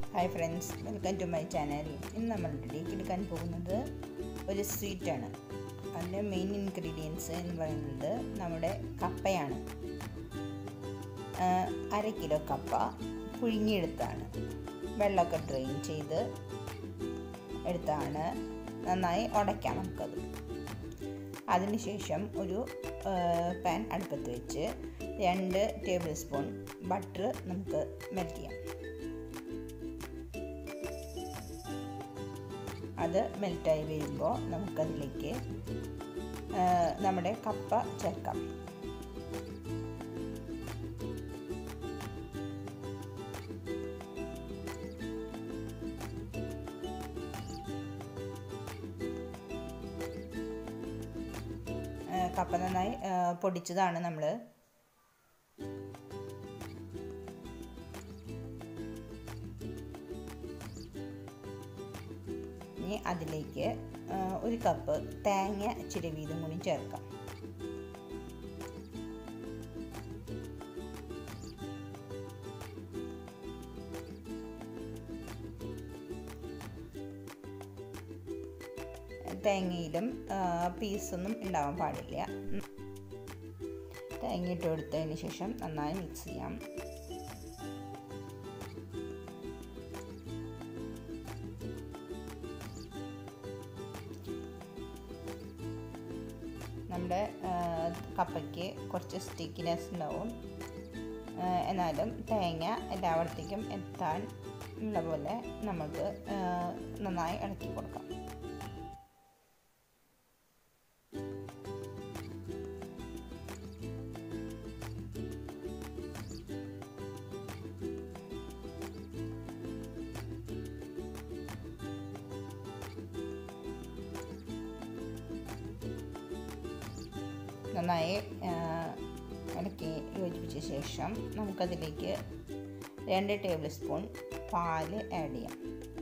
Hi friends welcome to my channel ഇന്ന് നമ്മൾ ഇഡലിക്ക് എടുക്കാൻ പോകുന്നത് ഒരു സ്വീറ്റാണ് അതിൻ്റെ മെയിൻ ഇൻഗ്രീഡിയൻസ് എന്ന് പറയുന്നത് നമ്മുടെ കപ്പയാണ് ആ, അര കിലോ കപ്പ പുഴുങ്ങിയെടുത്താണ് വെള്ളമൊക്കെ ഡ്രെയിൻ ചെയ്ത് എടുത്താണ് നന്നായി ഉടയ്ക്കാം നമുക്കത് അതിനുശേഷം ഒരു ആ, പാൻ അടുപ്പത്ത് വെച്ച് രണ്ട് ടേബിൾ സ്പൂൺ ബട്ടർ നമുക്ക് മെൽറ്റ് ചെയ്യാം അത് മെൽറ്റായി വരുമ്പോൾ നമുക്കതിലേക്ക് ആ, നമ്മുടെ കപ്പ ചേർക്കാം ആ, കപ്പ നന്നായി ആ, പൊടിച്ചതാണ് നമ്മൾ ഇനി അതിലേക്ക് ആ, ഒരു കപ്പ് തേങ്ങ ഇച്ചിരി വീതം കൂടി ചേർക്കാം തേങ്ങയിലും ആ, പീസൊന്നും ഉണ്ടാവാൻ പാടില്ല ഉം. തേങ്ങ ഇട്ട് കൊടുത്തതിന് ശേഷം നന്നായി മിക്സ് ചെയ്യാം നമ്മുടെ ആ, കപ്പയ്ക്ക് കുറച്ച് സ്റ്റിക്കിനെസ് ഉണ്ടാവും ആ, എന്നാലും തേങ്ങ എല്ലായിടത്തേക്കും എത്താൻ ഉള്ള പോലെ നമുക്ക് ആ, നന്നായി ഇളക്കി കൊടുക്കാം നന്നായി ആ, ഇളക്കി യോജിപ്പിച്ച ശേഷം നമുക്കതിലേക്ക് രണ്ട് ടേബിൾ സ്പൂൺ പാല് ആഡ് ചെയ്യാം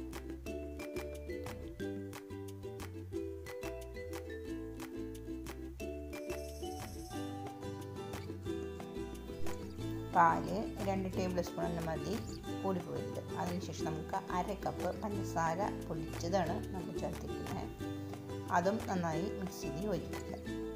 പാല് രണ്ട് ടേബിൾ സ്പൂൺ തന്നെ മതി കൂടി പോയിട്ട് അതിനുശേഷം നമുക്ക് അര കപ്പ് പഞ്ചസാര പൊടിച്ചതാണ് നമ്മൾ ചേർത്തിരിക്കുന്നത് അതും നന്നായി മിക്സ് ചെയ്ത് യോജിപ്പിക്കുക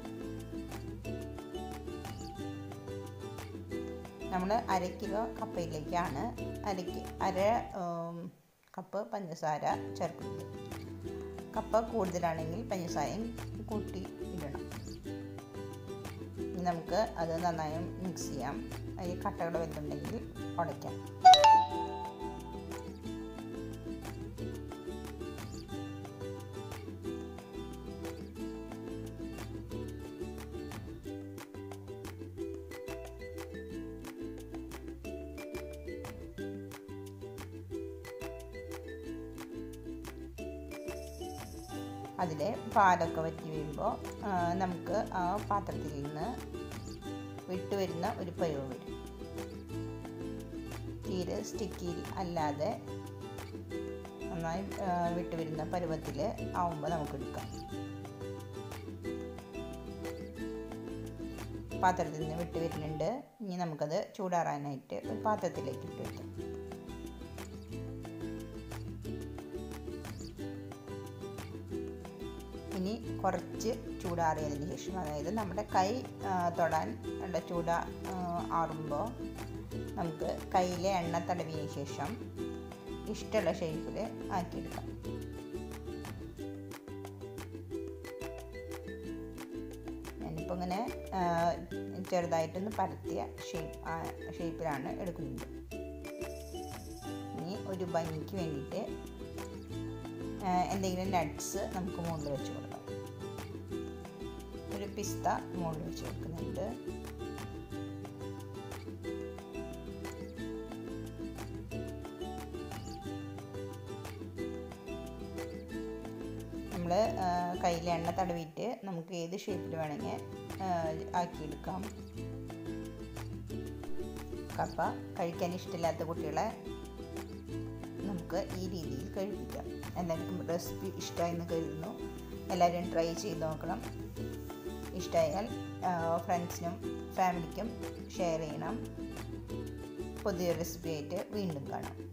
നമ്മൾ അര കിലോ കപ്പയിലേക്കാണ് അരക്ക് അര ഉം, കപ്പ് പഞ്ചസാര ചേർക്കുന്നത് കപ്പ കൂടുതലാണെങ്കിൽ പഞ്ചസാരയും കൂട്ടി ഇടണം ഇനി നമുക്ക് അത് നന്നായി മിക്സ് ചെയ്യാം അതിൽ കട്ടകൾ വരുന്നുണ്ടെങ്കിൽ ഉടയ്ക്കാം അതിൽ പാലൊക്കെ വറ്റി വരുമ്പോൾ നമുക്ക് ആ പാത്രത്തിൽ നിന്ന് വിട്ട് വരുന്ന ഒരു പരുവ് വരും തീരെ സ്റ്റിക്കിൽ അല്ലാതെ നന്നായി ആ, വിട്ട് വരുന്ന പരുവത്തിൽ ആവുമ്പോൾ നമുക്ക് എടുക്കാം പാത്രത്തിൽ നിന്ന് വിട്ട് വരുന്നുണ്ട് ഇനി നമുക്കത് ചൂടാറാനായിട്ട് ഒരു പാത്രത്തിലേക്ക് ഇട്ട് വയ്ക്കാം ഇനി കുറച്ച് ചൂടാറിയതിന് ശേഷം അതായത് നമ്മുടെ കൈ ആ, തൊടാൻ ഉള്ള ചൂട ആ, ആറുമ്പോൾ നമുക്ക് കയ്യിലെ എണ്ണ തടവിയതിന് ശേഷം ഇഷ്ടമുള്ള ഷേപ്പിൽ ആക്കിയെടുക്കാം ഞാനിപ്പോൾ ഇങ്ങനെ ആ, ചെറുതായിട്ടൊന്ന് പരത്തിയ ഷേപ്പ് ഷേപ്പിലാണ് എടുക്കുന്നത് ഇനി ഒരു ഭംഗിക്ക് വേണ്ടിയിട്ട് ആ, എന്തെങ്കിലും നട്ട്സ് നമുക്ക് മുകളിൽ വെച്ച് കൊടുക്കാം ഒരു പിസ്ത മുകളിൽ വെച്ച് കൊടുക്കുന്നുണ്ട് നമ്മൾ കയ്യിൽ എണ്ണ തടവിയിട്ട് നമുക്ക് ഏത് ഷേപ്പിൽ വേണമെങ്കിൽ ആ, ആക്കിയെടുക്കാം കപ്പ കഴിക്കാൻ ഇഷ്ടമില്ലാത്ത കുട്ടികളെ നമുക്ക് ഈ രീതിയിൽ കഴിപ്പിക്കാം എല്ലാവർക്കും റെസിപ്പി ഇഷ്ടമായെന്ന് കരുതുന്നു എല്ലാവരും ട്രൈ ചെയ്ത് നോക്കണം ഇഷ്ടമായാൽ ഫ്രണ്ട്സിനും ഫാമിലിക്കും ഷെയർ ചെയ്യണം പുതിയ റെസിപ്പി ആയിട്ട് വീണ്ടും കാണാം